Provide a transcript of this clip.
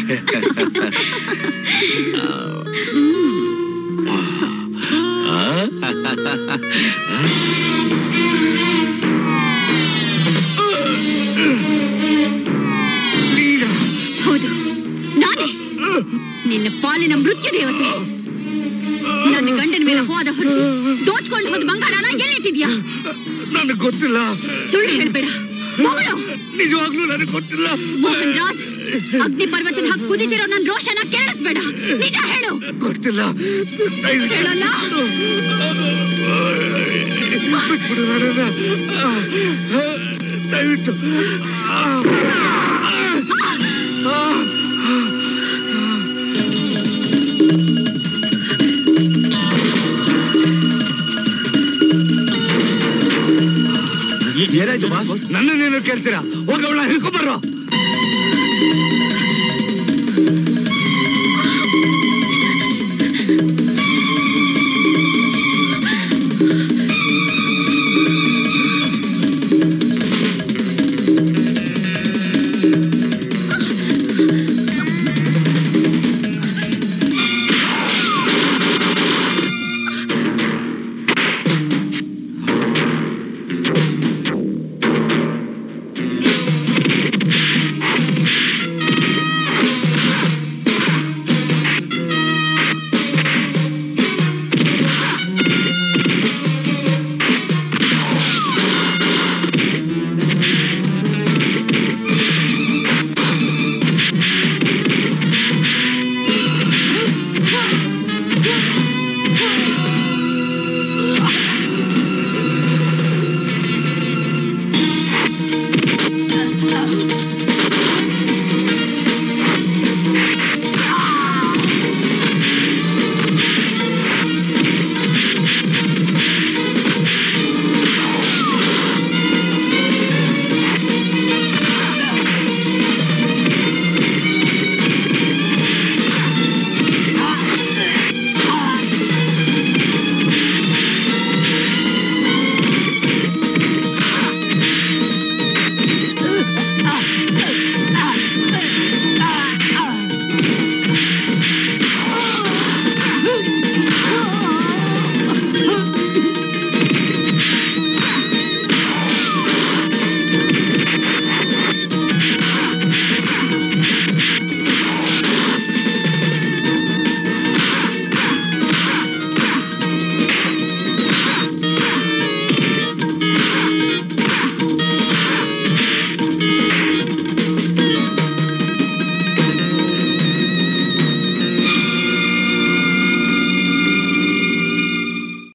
ಹೌದು ನಾನೇ ನಿನ್ನ ಪಾಲಿನ ಮೃತ್ಯು ದೇವತೆ ನನ್ನ ಗಂಡನ ಮೇಲೆ ಹೋದ ಹೊರತು ದೋಚ್ಕೊಂಡು ಹೋದ ಬಂಗಾರನ ಎಲ್ಲಿಟ್ಟಿದ್ಯಾ ನನಗೆ ಗೊತ್ತಿಲ್ಲ ಸುಳ್ಳು ಹೇಳ್ಬೇಡ ಮಗಳು ನಿಜವಾಗ್ಲೂ ನನಗೆ ಗೊತ್ತಿಲ್ಲ ಮೋಹನ್ ರಾಜ್ ಅಗ್ನಿ ಪರ್ವತದ ಹಾಕಿ ಕುದಿತಿರೋ ನನ್ನ ರೋಷನ ಕೆರಳಿಸ್ಬೇಡ ನಿಜ ಹೇಳು ಗೊತ್ತಿಲ್ಲ ದಯವಿಟ್ಟು ಹೇಳಲ್ಲ ಬಿಟ್ಬಿಡು ನನ್ನನ್ನ. ದಯವಿಟ್ಟು ಏನಾಯ್ತು ಬಾಸ್ ನನ್ನನ್ನೇನು ಕೇಳ್ತೀರಾ ಹೋಗಿ ಅವಳ ಹಿಡ್ಕೊಂಬರ್ರೋ